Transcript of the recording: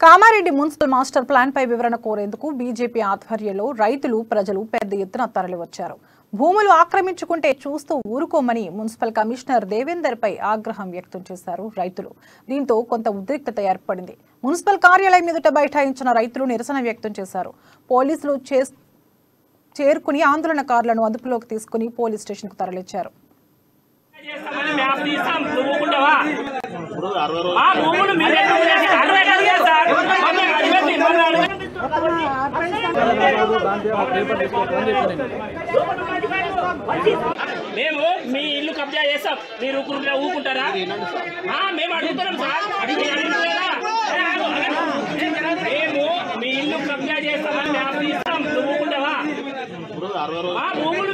Kamareddy municipal master plan పై వివరణ కోరేందుకు బీజేపీ ఆధ్వర్యంలో రైతులు ప్రజలు పెద్ద ఎత్తున తరలివచ్చారు భూములు ఆక్రమించుకుంటే చూస్తూ ఊరుకోమని మున్సిపల్ కమిషనర్ దేవేందర్ పై ఆగ్రహం వ్యక్తం చేశారు రైతులు దీంతో కొంత ఉద్రిక్తత ఏర్పడింది మున్సిపల్ కార్యాలయం ఎదుట బైఠాయించిన రైతులు నిరసన వ్యక్తం చేశారు పోలీసులు చేస్- చేరుకుని ఆందోళనకారులను అదుపులోకి తీసుకుని పోలీస్ స్టేషన్కు తరలించారు చేస్తామని మ్యాప్ తీస్తాం నువ్వు ఊరుకుంటావా ఆ భూములు మీరే కొనేసి అరవై అడిగారు సార్ మమ్మల్ని అడగండి, మమ్మల్ని అడగండి. మేము మీ ఇల్లు కబ్జా చేస్తాం మీరు ఊరుకుంటా ఊరుకుంటారా ఆ, మేము అడుగుతున్నాం సార్ అడిగి అడుగుతున్నారా? మేము మీ ఇల్లు కబ్జా చేస్తామని మ్యాప్ తీస్తాం నువ్వు ఊరుకుంటావా ఆ భూములు